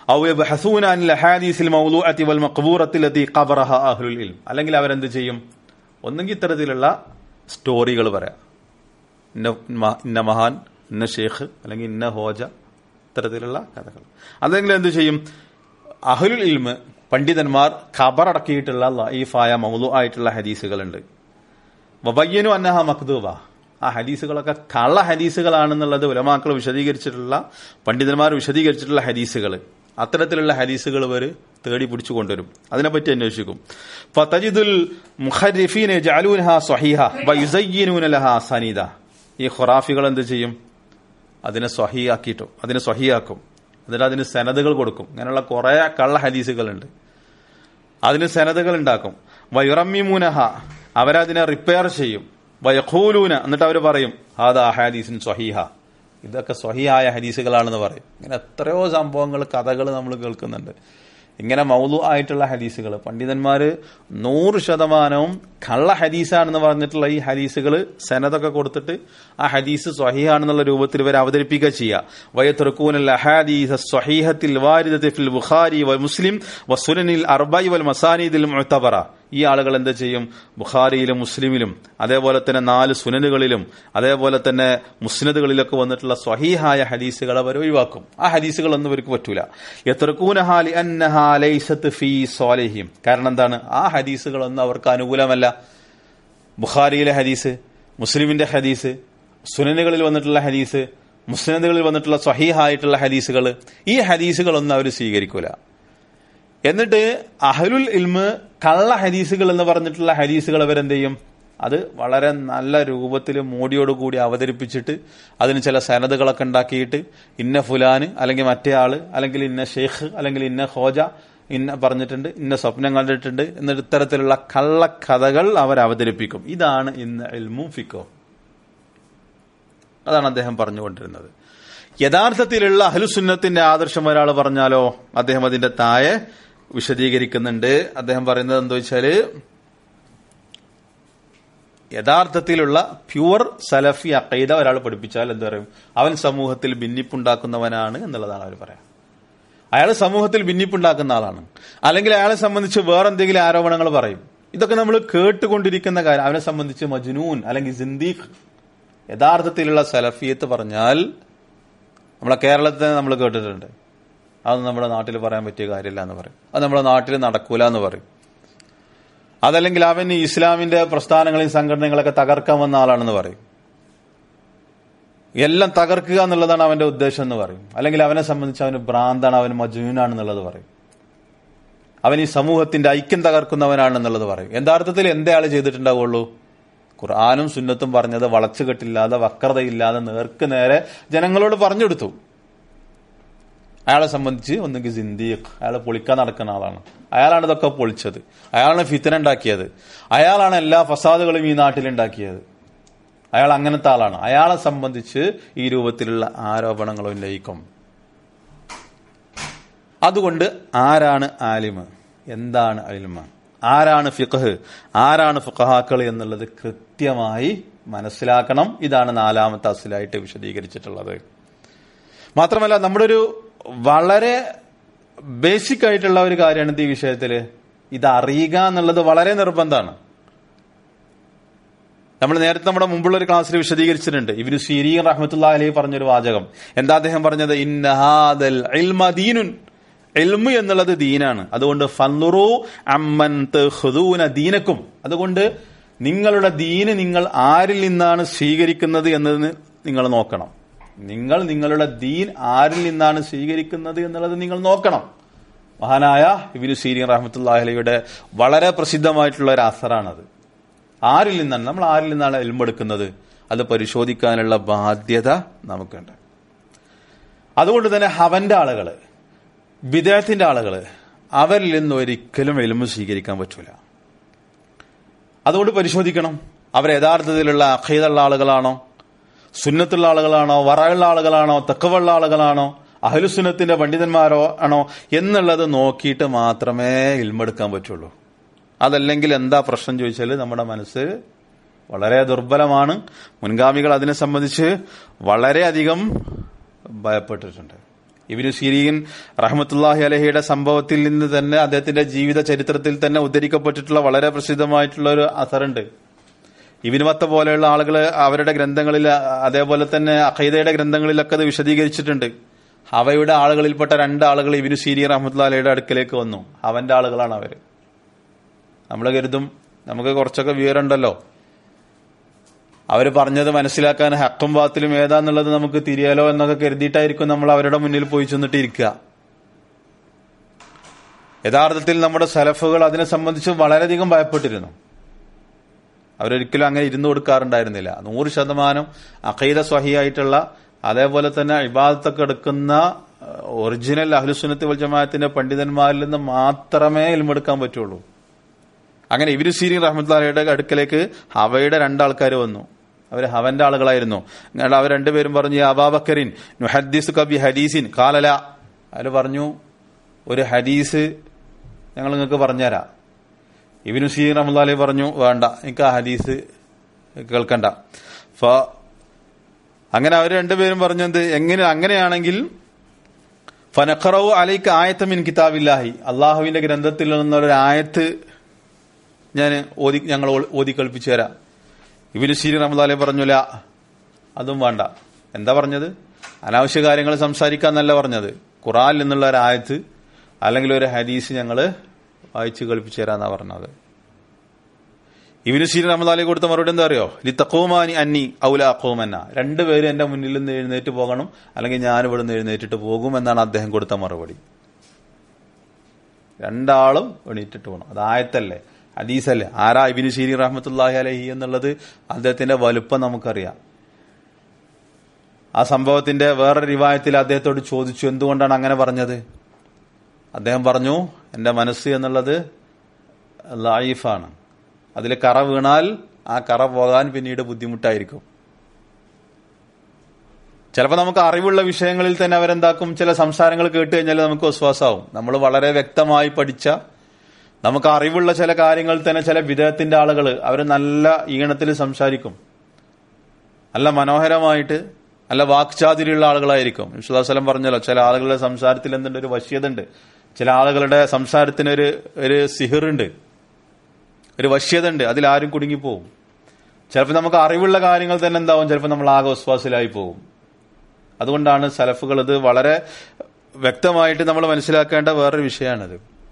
അല്ലെങ്കിൽ അവരെന്ത് ചെയ്യും ഒന്നെങ്കിൽ ഇത്തരത്തിലുള്ള സ്റ്റോറികൾ പറയാം ഇന്ന ഇന്ന മഹാൻ ഇന്ന ഷെയ്ഖ് അല്ലെങ്കിൽ ഇന്ന ഹോജ ഇത്തരത്തിലുള്ള കഥകൾ അല്ലെങ്കിൽ എന്ത് ചെയ്യും അഹുലുൽ ഇൽമ് പണ്ഡിതന്മാർ ഖബറടക്കിയിട്ടുള്ള ലൈഫായ മൗലു ആയിട്ടുള്ള ഹദീസുകളുണ്ട് വബയ്യനു അന്നഹ മക്തൂബ ആ ഹദീസുകളൊക്കെ കള്ള ഹദീസുകളാണെന്നുള്ളത് ഉലമാക്കൾ വിശദീകരിച്ചിട്ടുള്ള പണ്ഡിതന്മാർ വിശദീകരിച്ചിട്ടുള്ള ഹദീസുകൾ അത്തരത്തിലുള്ള ഹദീസുകൾ ഇവർ തേടി പിടിച്ചു കൊണ്ടുവരും അതിനെപ്പറ്റി അന്വേഷിക്കും ഫതജിദുൽ മുഖരിഫീന ജഅലൂനഹ സ്വഹീഹ വയുസയ്യിനൂന ലഹ സനീദ ഈ ഖുറാഫികൾ എന്ത് ചെയ്യും അതിനെ സ്വഹിയാക്കിയിട്ടു അതിനെ സ്വഹിയാക്കും എന്നിട്ട് അതിന് സനദുകൾ കൊടുക്കും അങ്ങനെയുള്ള കുറെ കള്ള ഹദീസുകളുണ്ട് അതിന് സനദുകൾ ഉണ്ടാക്കും വയുറമ്മിമൂനഹ അവരതിനെ റിപ്പയർ ചെയ്യും വയഖൂലൂന എന്നിട്ട് അവർ പറയും ഹാദാ ഹദീസിൻ സ്വഹീഹ ഇതൊക്കെ സ്വഹിയായ ഹദീസുകളാണെന്ന് പറയും ഇങ്ങനെ എത്രയോ സംഭവങ്ങൾ കഥകൾ നമ്മൾ കേൾക്കുന്നുണ്ട് ഇങ്ങനെ മൗലു ആയിട്ടുള്ള ഹദീസുകൾ പണ്ഡിതന്മാര് നൂറ് ശതമാനവും കള്ള ഹദീസാണെന്ന് പറഞ്ഞിട്ടുള്ള ഈ ഹദീസുകൾ സനതൊക്കെ കൊടുത്തിട്ട് ആ ഹദീസ് സ്വഹീഹാണെന്നുള്ള രൂപത്തിൽ ഇവർ അവതരിപ്പിക്കുക ചെയ്യുക വയത്തുറക്കൂനൽ അഹാദീസ് സ്വഹീഹത്തിൽ വാരിദത്തിൽ ഫിൽ ബുഖാരി വ മുസ്ലിം വസുലനിൽ അർബൈ വൽ മസാനീദിൽ മുഅ്തബറ ഈ ആളുകൾ എന്ത് ചെയ്യും ബുഖാരിയിലും മുസ്ലിമിലും അതേപോലെ തന്നെ നാല് സുനനുകളിലും അതേപോലെ തന്നെ മുസ്നദുകളിലൊക്കെ വന്നിട്ടുള്ള സ്വഹീഹായ ഹദീസുകൾ അവർ ഒഴിവാക്കും ആ ഹദീസുകളൊന്നും ഇവർക്ക് പറ്റൂല യത്രക്കൂനഹാലി അന്നഹാലൈസത്ത് ഫീ സ്വാലിഹിം കാരണം എന്താണ് ആ ഹദീസുകളൊന്നും അവർക്ക് അനുകൂലമല്ല ബുഖാരിയിലെ ഹദീസ് മുസ്ലിമിന്റെ ഹദീസ് സുനനുകളിൽ വന്നിട്ടുള്ള ഹദീസ് മുസ്നദുകളിൽ വന്നിട്ടുള്ള സ്വഹീഹായിട്ടുള്ള ഹദീസുകൾ ഈ ഹദീസുകളൊന്നും അവർ സ്വീകരിക്കൂല എന്നിട്ട് അഹലുൽ ഇൽമ് കള്ള ഹദീസുകൾ എന്ന് പറഞ്ഞിട്ടുള്ള ഹദീസുകൾ അവരെന്ത് ചെയ്യും അത് വളരെ നല്ല രൂപത്തിൽ മോടിയോടുകൂടി അവതരിപ്പിച്ചിട്ട് അതിന് ചില സനദുകളൊക്കെ ഉണ്ടാക്കിയിട്ട് ഇന്ന ഫുലാന് അല്ലെങ്കിൽ മറ്റേ ആള് അല്ലെങ്കിൽ ഇന്ന ഷെയ്ഖ് അല്ലെങ്കിൽ ഇന്ന ഹോജ ഇന്ന പറഞ്ഞിട്ടുണ്ട് ഇന്ന സ്വപ്നം കണ്ടിട്ടുണ്ട് എന്നിട്ട് ഇത്തരത്തിലുള്ള കള്ളക്കഥകൾ അവർ അവതരിപ്പിക്കും ഇതാണ് ഇന്ന് ഇൽമും ഫിക്കോ അതാണ് അദ്ദേഹം പറഞ്ഞുകൊണ്ടിരുന്നത് യഥാർത്ഥത്തിലുള്ള അഹ്ലുസുന്നത്തിന്റെ ആദർശം ഒരാൾ പറഞ്ഞാലോ അദ്ദേഹം അതിന്റെ താഴെ വിശദീകരിക്കുന്നുണ്ട് അദ്ദേഹം പറയുന്നത് എന്താ വെച്ചാല് യഥാർത്ഥത്തിലുള്ള പ്യുവർ സലഫി അക്കൈദ ഒരാൾ പഠിപ്പിച്ചാൽ എന്ത് പറയും അവൻ സമൂഹത്തിൽ ഭിന്നിപ്പുണ്ടാക്കുന്നവനാണ് എന്നുള്ളതാണ് അവർ പറയാം അയാൾ സമൂഹത്തിൽ ഭിന്നിപ്പുണ്ടാക്കുന്ന ആളാണ് അല്ലെങ്കിൽ അയാളെ സംബന്ധിച്ച് വേറെ എന്തെങ്കിലും ആരോപണങ്ങൾ പറയും ഇതൊക്കെ നമ്മൾ കേട്ടുകൊണ്ടിരിക്കുന്ന കാര്യം അവനെ സംബന്ധിച്ച് മജ്നൂൻ അല്ലെങ്കിൽ സിന്ദീഖ് യഥാർത്ഥത്തിലുള്ള സലഫിയത്ത് പറഞ്ഞാൽ നമ്മളെ കേരളത്തിൽ നമ്മൾ കേട്ടിട്ടുണ്ട് അത് നമ്മുടെ നാട്ടിൽ പറയാൻ പറ്റിയ കാര്യമില്ല എന്ന് പറയും അത് നമ്മുടെ നാട്ടിൽ നടക്കൂല എന്ന് പറയും അതല്ലെങ്കിൽ അവൻ ഇസ്ലാമിന്റെ പ്രസ്ഥാനങ്ങളെയും സംഘടനകളൊക്കെ തകർക്കാൻ വന്ന ആളാണെന്ന് പറയും എല്ലാം തകർക്കുക എന്നുള്ളതാണ് അവന്റെ ഉദ്ദേശം എന്ന് പറയും അല്ലെങ്കിൽ അവനെ സംബന്ധിച്ച് അവന് ഭ്രാന്താണ് അവൻ മജുവിനാണെന്നുള്ളത് പറയും അവൻ ഈ സമൂഹത്തിന്റെ ഐക്യം തകർക്കുന്നവനാണെന്നുള്ളത് പറയും യഥാർത്ഥത്തിൽ എന്തേ ആള് ചെയ്തിട്ടുണ്ടാവുള്ളൂ ഖുർആാനും സുന്നത്തും പറഞ്ഞത് വളച്ചുകെട്ടില്ലാതെ വക്രതയില്ലാതെ നേർക്ക് നേരെ ജനങ്ങളോട് പറഞ്ഞെടുത്തു അയാളെ സംബന്ധിച്ച് ഒന്നെങ്കിൽ സിന്ദീഖ് അയാൾ പൊളിക്കാൻ നടക്കുന്ന ആളാണ് അയാളാണ് ഇതൊക്കെ പൊളിച്ചത് അയാളാണ് ഫിത്തന ഉണ്ടാക്കിയത് അയാളാണ് എല്ലാ ഫസാദുകളും ഈ നാട്ടിൽ ഉണ്ടാക്കിയത് അയാൾ അങ്ങനത്തെ ആളാണ് അയാളെ സംബന്ധിച്ച് ഈ രൂപത്തിലുള്ള ആരോപണങ്ങൾ ഉന്നയിക്കും അതുകൊണ്ട് ആരാണ് ആലിമ് എന്താണ് അലിമ ആരാണ് ഫിഖഹ് ആരാണ് ഫുഖഹാക്കൾ എന്നുള്ളത് കൃത്യമായി മനസ്സിലാക്കണം ഇതാണ് നാലാമത്തെ അസിലായിട്ട് വിശദീകരിച്ചിട്ടുള്ളത് മാത്രമല്ല നമ്മുടെ ഒരു വളരെ ബേസിക് ആയിട്ടുള്ള ഒരു കാര്യമാണ് ഈ വിഷയത്തില് ഇത് അറിയുക എന്നുള്ളത് വളരെ നിർബന്ധമാണ് നമ്മൾ നേരത്തെ നമ്മുടെ മുമ്പുള്ള ഒരു ക്ലാസ്സിൽ വിശദീകരിച്ചിട്ടുണ്ട് ഇവര് സിരീൻ റഹ്മത്തുള്ള അലി പറഞ്ഞൊരു വാചകം എന്താ അദ്ദേഹം പറഞ്ഞത് ഇന്നഹാദൽ ദീനുൻ എൽമു എന്നുള്ളത് ദീനാണ് അതുകൊണ്ട് ഫന്നുറു അമ്മൻ ഹുദൂന ദീനക്കും അതുകൊണ്ട് നിങ്ങളുടെ ദീന് നിങ്ങൾ ആരിൽ നിന്നാണ് സ്വീകരിക്കുന്നത് എന്നതിന് നിങ്ങൾ നോക്കണം നിങ്ങൾ നിങ്ങളുടെ ദീൻ ആരിൽ നിന്നാണ് സ്വീകരിക്കുന്നത് എന്നുള്ളത് നിങ്ങൾ നോക്കണം മഹാനായ ഇബിനു സീരിൻ റഹമത്തുല്ലാഹലയുടെ വളരെ പ്രസിദ്ധമായിട്ടുള്ള ഒരു അസറാണത് ആരിൽ നിന്നാണ് നമ്മൾ ആരിൽ നിന്നാണ് എൽമെടുക്കുന്നത് അത് പരിശോധിക്കാനുള്ള ബാധ്യത നമുക്കുണ്ട് അതുകൊണ്ട് തന്നെ ഹവന്റെ ആളുകള് വിദേഹത്തിന്റെ ആളുകള് അവരിൽ നിന്ന് ഒരിക്കലും എലുമ്പ് സ്വീകരിക്കാൻ പറ്റൂല അതുകൊണ്ട് പരിശോധിക്കണം അവർ യഥാർത്ഥത്തിലുള്ള അഖീദുള്ള ആളുകളാണോ സുന്നത്തുള്ള ആളുകളാണോ വറയുള്ള ആളുകളാണോ തെക്കവുള്ള ആളുകളാണോ അഹലുസുന്നത്തിന്റെ പണ്ഡിതന്മാരോ ആണോ എന്നുള്ളത് നോക്കിയിട്ട് മാത്രമേ ഇൽമെടുക്കാൻ പറ്റുള്ളൂ അതല്ലെങ്കിൽ എന്താ പ്രശ്നം ചോദിച്ചാൽ നമ്മുടെ മനസ്സ് വളരെ ദുർബലമാണ് മുൻഗാമികൾ അതിനെ സംബന്ധിച്ച് വളരെയധികം ഭയപ്പെട്ടിട്ടുണ്ട് ഇബിനു സിരീൻ റഹമത്തുല്ലാഹി അലഹിയുടെ സംഭവത്തിൽ നിന്ന് തന്നെ അദ്ദേഹത്തിന്റെ ജീവിത ചരിത്രത്തിൽ തന്നെ ഉദ്ധരിക്കപ്പെട്ടിട്ടുള്ള വളരെ പ്രസിദ്ധമായിട്ടുള്ള ഒരു അസറുണ്ട് ഇബിനുമത്ത പോലെയുള്ള ആളുകൾ അവരുടെ ഗ്രന്ഥങ്ങളിൽ അതേപോലെ തന്നെ അഖൈദയുടെ ഗ്രന്ഥങ്ങളിലൊക്കെ അത് വിശദീകരിച്ചിട്ടുണ്ട് അവയുടെ ആളുകളിൽപ്പെട്ട രണ്ട് ആളുകൾ ഇബിനു സീരി റഹ്മത്തുല്ലാലയുടെ അടുക്കലേക്ക് വന്നു അവന്റെ ആളുകളാണ് അവര് നമ്മൾ കരുതും നമുക്ക് കുറച്ചൊക്കെ വിവരമുണ്ടല്ലോ അവര് പറഞ്ഞത് മനസ്സിലാക്കാൻ ഹക്കും ബാത്തിലും ഏതാന്നുള്ളത് നമുക്ക് തിരിയാലോ എന്നൊക്കെ കരുതിയിട്ടായിരിക്കും നമ്മൾ അവരുടെ മുന്നിൽ പോയി ചെന്നിട്ട് ഇരിക്കുക യഥാർത്ഥത്തിൽ നമ്മുടെ സലഫുകൾ അതിനെ സംബന്ധിച്ച് വളരെയധികം ഭയപ്പെട്ടിരുന്നു അവരൊരിക്കലും അങ്ങനെ ഇരുന്നു കൊടുക്കാറുണ്ടായിരുന്നില്ല നൂറ് ശതമാനം അഖൈദ സ്വഹിയായിട്ടുള്ള അതേപോലെ തന്നെ ഇബാദത്തൊക്കെ എടുക്കുന്ന അഹ്, ഒറിജിനൽ അഹ്ലുസുന്നത്ത് വൽ ജമാഅത്തിന്റെ പണ്ഡിതന്മാരിൽ നിന്ന് മാത്രമേ ഇൽമെടുക്കാൻ പറ്റുള്ളൂ അങ്ങനെ ഇവര് സീരി റഹ്മത്തുള്ളയുടെ അടുക്കലേക്ക് ഹവയുടെ രണ്ടാൾക്കാർ വന്നു അവർ ഹവന്റെ ആളുകളായിരുന്നു അങ്ങനെ അവർ രണ്ടുപേരും പറഞ്ഞു "യാ അബാബക്കറിൻ നുഹദ്ദീസ് കബി ഹദീസിൻ കാലല അവർ പറഞ്ഞു ഒരു ഹദീസ് ഞങ്ങൾ നിങ്ങൾക്ക് പറഞ്ഞുതരാം ഇബിനു സീർ റഹ്മുല്ലാലി പറഞ്ഞു വേണ്ട എനിക്ക് ആ ഹദീസ് കേൾക്കണ്ട ഫ അങ്ങനെ അവർ രണ്ടുപേരും പറഞ്ഞത് എങ്ങനെ അങ്ങനെയാണെങ്കിൽ ഫനഖറവു അലൈക്ക് ആയത്തമിൻ കിതാബില്ലാഹി അള്ളാഹുവിന്റെ ഗ്രന്ഥത്തിൽ നിന്നൊരു ആയത്ത് ഞാൻ ഓതി ഞങ്ങൾ ഓ- ഓതി കൽപ്പിച്ചു തരാം ഇബിന് സീരി റഹ്മുല്ലാലി പറഞ്ഞില്ല അതും വേണ്ട എന്താ പറഞ്ഞത് അനാവശ്യ കാര്യങ്ങൾ സംസാരിക്കാന്നല്ല പറഞ്ഞത് ഖുറാനിൽ നിന്നുള്ള ഒരു ആയത്ത് അല്ലെങ്കിൽ ഒരു ഹദീസ് ഞങ്ങൾ വായിച്ച് കളിപ്പിച്ചു തരാന്നാ പറഞ്ഞത് ഇവന് സീരി റഹ്മദാലി കൊടുത്ത മറുപടി എന്താ അറിയോ ലി തക്കോമാനി അന്നി ഔല അക്കോമന്ന രണ്ടുപേരും എന്റെ മുന്നിൽ നിന്ന് എഴുന്നേറ്റ് പോകണം അല്ലെങ്കിൽ ഞാൻ ഇവിടെ നിന്ന് എഴുന്നേറ്റിട്ട് പോകും എന്നാണ് അദ്ദേഹം കൊടുത്ത മറുപടി രണ്ടാളും എണീറ്റിട്ട് പോകണം അത് ആയത്തല്ലേ ഹദീസല്ലേ ആരാ ഇബിന് ഷീരി റഹ്മത്തുല്ലാഹി അലഹി എന്നുള്ളത് അദ്ദേഹത്തിന്റെ വലുപ്പം നമുക്കറിയാം ആ സംഭവത്തിന്റെ വേറെ റിവായത്തിൽ അദ്ദേഹത്തോട് ചോദിച്ചു എന്തുകൊണ്ടാണ് അങ്ങനെ പറഞ്ഞത് അദ്ദേഹം പറഞ്ഞു എന്റെ മനസ്സ് എന്നുള്ളത് ലൈഫാണ് അതിൽ കറ വീണാൽ ആ കറ പോകാൻ പിന്നീട് ബുദ്ധിമുട്ടായിരിക്കും ചിലപ്പോൾ നമുക്ക് അറിവുള്ള വിഷയങ്ങളിൽ തന്നെ അവരെന്താക്കും ചില സംസാരങ്ങൾ കേട്ട് കഴിഞ്ഞാൽ നമുക്ക് വിശ്വാസമാവും നമ്മൾ വളരെ വ്യക്തമായി പഠിച്ച നമുക്ക് അറിവുള്ള ചില കാര്യങ്ങൾ തന്നെ ചില വിധേയത്തിന്റെ ആളുകൾ അവർ നല്ല ഈണത്തിൽ സംസാരിക്കും നല്ല മനോഹരമായിട്ട് നല്ല വാക്ചാതിരിയുള്ള ആളുകളായിരിക്കും വിശ്വാസലം പറഞ്ഞല്ലോ ചില ആളുകളുടെ സംസാരത്തിൽ എന്തുണ്ട് ഒരു വശ്യത ഉണ്ട് ചില ആളുകളുടെ സംസാരത്തിന് ഒരു ഒരു സിഹിറുണ്ട് ഒരു വശ്യത ഉണ്ട് അതിൽ ആരും കുടുങ്ങിപ്പോവും ചിലപ്പോൾ നമുക്ക് അറിവുള്ള കാര്യങ്ങൾ തന്നെ എന്താവും ചിലപ്പോൾ നമ്മൾ ആകെ വിശ്വാസിലായി പോകും അതുകൊണ്ടാണ് സലഫുകൾ ഇത് വളരെ വ്യക്തമായിട്ട് നമ്മൾ മനസ്സിലാക്കേണ്ട വേറൊരു വിഷയമാണിത്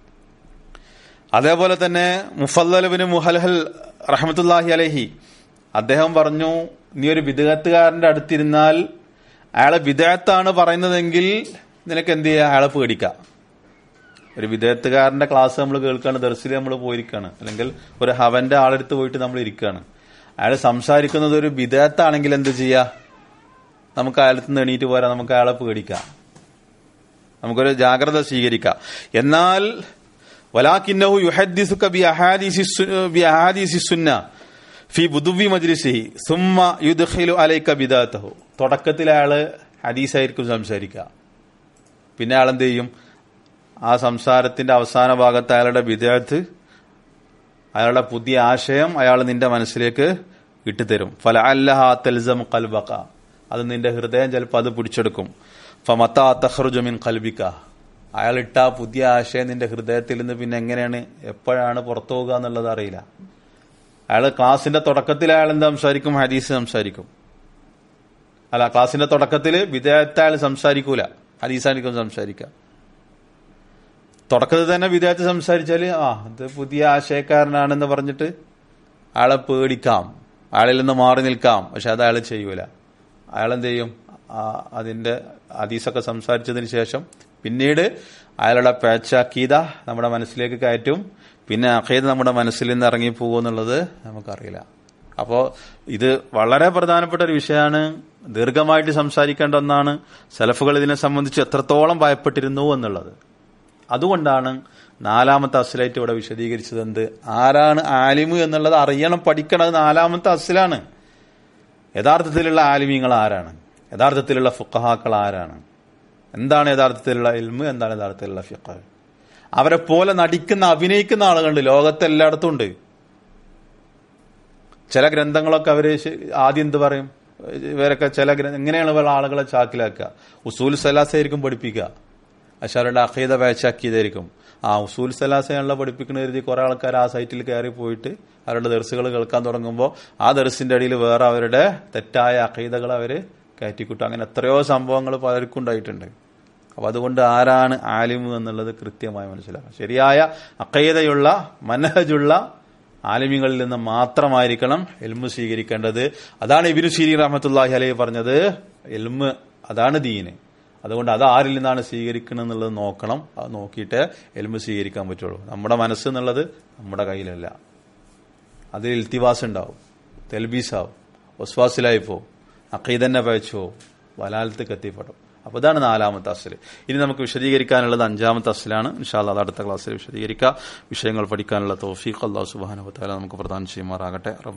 അതേപോലെ തന്നെ മുഫല്ലബിന് മുഹൽഹൽ റഹമത്തുല്ലാഹി അലഹി അദ്ദേഹം പറഞ്ഞു നീ ഒരു വിദഗത്തുകാരന്റെ അടുത്തിരുന്നാൽ അയാളെ വിദേഹത്താണ് പറയുന്നതെങ്കിൽ നിനക്ക് എന്ത് ചെയ്യാം അയാളെ പേടിക്കാം ഒരു വിദേഹത്തുകാരന്റെ ക്ലാസ് നമ്മൾ കേൾക്കുകയാണ് ദർശിൽ നമ്മൾ പോയിരിക്കുകയാണ് അല്ലെങ്കിൽ ഒരു ഹവന്റെ ആളെടുത്ത് പോയിട്ട് നമ്മൾ ഇരിക്കുകയാണ് അയാൾ സംസാരിക്കുന്നത് ഒരു വിദേഹത്താണെങ്കിൽ എന്ത് ചെയ്യാ നമുക്ക് അയാളത്ത് നിന്ന് എണീറ്റ് പോരാ നമുക്ക് അയാളെ പേടിക്കാം നമുക്കൊരു ജാഗ്രത സ്വീകരിക്കാം എന്നാൽ വലാക്കിന്നഹു യുഹദ്ദിസുക ബി അഹാദീസി സു- ബി അഹാദീസി സുന്ന ഫി ബുദുവി മജ്ലിസിഹി സുമ്മ യുദ്ഖിലു അലൈക ബിദാത്തഹു തുടക്കത്തിൽ അയാള് ഹദീസായിരിക്കും സംസാരിക്കുക പിന്നെ അയാൾ എന്ത് ചെയ്യും ആ സംസാരത്തിന്റെ അവസാന ഭാഗത്ത് അയാളുടെ വിദേഹത്ത് അയാളുടെ പുതിയ ആശയം അയാൾ നിന്റെ മനസ്സിലേക്ക് ഇട്ടുതരും ഫല അല്ലഹ തെൽസം കൽബക്ക അത് നിന്റെ ഹൃദയം ചിലപ്പോൾ അത് പിടിച്ചെടുക്കും ഫമത്ത തഹ്റുജുമിൻ കൽബിക്ക അയാൾ ഇട്ട ആ പുതിയ ആശയം നിന്റെ ഹൃദയത്തിൽ നിന്ന് പിന്നെ എങ്ങനെയാണ് എപ്പോഴാണ് പുറത്തു പോകുക എന്നുള്ളത് അറിയില്ല അയാൾ ക്ലാസിന്റെ തുടക്കത്തിൽ അയാൾ എന്താ സംസാരിക്കും ഹദീസ് സംസാരിക്കും അല്ല ക്ലാസിന്റെ തുടക്കത്തിൽ വിദേഹത്തെ അയാൾ സംസാരിക്കൂല ഹദീസായിരിക്കും സംസാരിക്കുക തുടക്കത്തിൽ തന്നെ വിദേഹത്ത് സംസാരിച്ചാല് ആ ഇത് പുതിയ ആശയക്കാരനാണെന്ന് പറഞ്ഞിട്ട് അയാളെ പേടിക്കാം അയാളിൽ നിന്ന് മാറി നിൽക്കാം പക്ഷെ അത് അയാൾ ചെയ്യൂല അയാൾ എന്ത് ചെയ്യും ആ അതിന്റെ ഹദീസൊക്കെ സംസാരിച്ചതിന് ശേഷം പിന്നീട് അയാളുടെ പേച്ചാക്കീത നമ്മുടെ മനസ്സിലേക്ക് കയറ്റും പിന്നെ അഖീദ് നമ്മുടെ മനസ്സിൽ നിന്ന് ഇറങ്ങി പോകുമെന്നുള്ളത് നമുക്കറിയില്ല അപ്പോൾ ഇത് വളരെ പ്രധാനപ്പെട്ട ഒരു വിഷയമാണ് ദീർഘമായിട്ട് സംസാരിക്കേണ്ട ഒന്നാണ് സെലഫുകൾ ഇതിനെ സംബന്ധിച്ച് എത്രത്തോളം ഭയപ്പെട്ടിരുന്നു എന്നുള്ളത് അതുകൊണ്ടാണ് നാലാമത്തെ അസിലായിട്ട് ഇവിടെ വിശദീകരിച്ചത് എന്ത് ആരാണ് ആലിമു എന്നുള്ളത് അറിയണം പഠിക്കണം അത് നാലാമത്തെ അസിലാണ് യഥാർത്ഥത്തിലുള്ള ആലിമീങ്ങൾ ആരാണ് യഥാർത്ഥത്തിലുള്ള ഫുക്കഹാക്കൾ ആരാണ് എന്താണ് യഥാർത്ഥത്തിലുള്ള ഇൽമ് എന്താണ് യഥാർത്ഥത്തിലുള്ള ഫിഖ് അവരെ പോലെ നടിക്കുന്ന അഭിനയിക്കുന്ന ആളുകളുണ്ട് ലോകത്തെല്ലായിടത്തും ഉണ്ട് ചില ഗ്രന്ഥങ്ങളൊക്കെ അവര് ശ- ആദ്യം എന്ത് പറയും ഇവരൊക്കെ ചില ഗ്രന്ഥ എങ്ങനെയാണ് ഇവർ ആളുകളെ ചാക്കിലാക്കുക ഉസൂൽ സലാസായിരിക്കും പഠിപ്പിക്കുക അഷാരുടെ അഖീദ വേച്ചാക്കിയതായിരിക്കും ആ ഉസൂൽ സലാസയാണല്ലോ പഠിപ്പിക്കുന്ന കരുതി കുറെ ആൾക്കാർ ആ സൈറ്റിൽ കയറി പോയിട്ട് അവരുടെ ദർസുകൾ കേൾക്കാൻ തുടങ്ങുമ്പോൾ ആ ദർസിന്റെ അടിയിൽ വേറെ അവരുടെ തെറ്റായ അഖീദകൾ അവര് കയറ്റിക്കൂട്ടും അങ്ങനെ എത്രയോ സംഭവങ്ങൾ പലർക്കും ഉണ്ടായിട്ടുണ്ട് അപ്പൊ അതുകൊണ്ട് ആരാണ് ആലിമു എന്നുള്ളത് കൃത്യമായി മനസ്സിലാക്കാം ശരിയായ അക്കൈതയുള്ള മനഹജുള്ള ആലിമികളിൽ നിന്ന് മാത്രമായിരിക്കണം എൽമു സ്വീകരിക്കേണ്ടത് അതാണ് ഇബിനു ഷീരി റഹമത്തുല്ലാഹി അലൈഹി പറഞ്ഞത് എൽമ് അതാണ് ദീന് അതുകൊണ്ട് അത് ആരിൽ നിന്നാണ് സ്വീകരിക്കണം എന്നുള്ളത് നോക്കണം അത് നോക്കിയിട്ട് എൽമ് സ്വീകരിക്കാൻ പറ്റുള്ളൂ നമ്മുടെ മനസ്സ് എന്നുള്ളത് നമ്മുടെ കയ്യിലല്ല അതിൽ ഇൽത്തിവാസ് ഉണ്ടാവും തെൽബീസാവും ഒസ്വാസിലായി പോവും അക്കീതന്നെ പയച്ചോ വലാലത്ത് കത്തിപ്പെടും അപ്പോൾ ഇതാണ് നാലാമത്തെ അസൽ ഇനി നമുക്ക് വിശദീകരിക്കാനുള്ളത് അഞ്ചാമത്തെ അസലാണ് ഇൻഷാല്ല അത് അടുത്ത ക്ലാസ്സിൽ വിശദീകരിക്കുക വിഷയങ്ങൾ പഠിക്കാനുള്ള തോഫീഖ് അള്ളാഹു സുബാനുഭത്താല നമുക്ക് പ്രദാനം ചെയ്യുമാറാകട്ടെ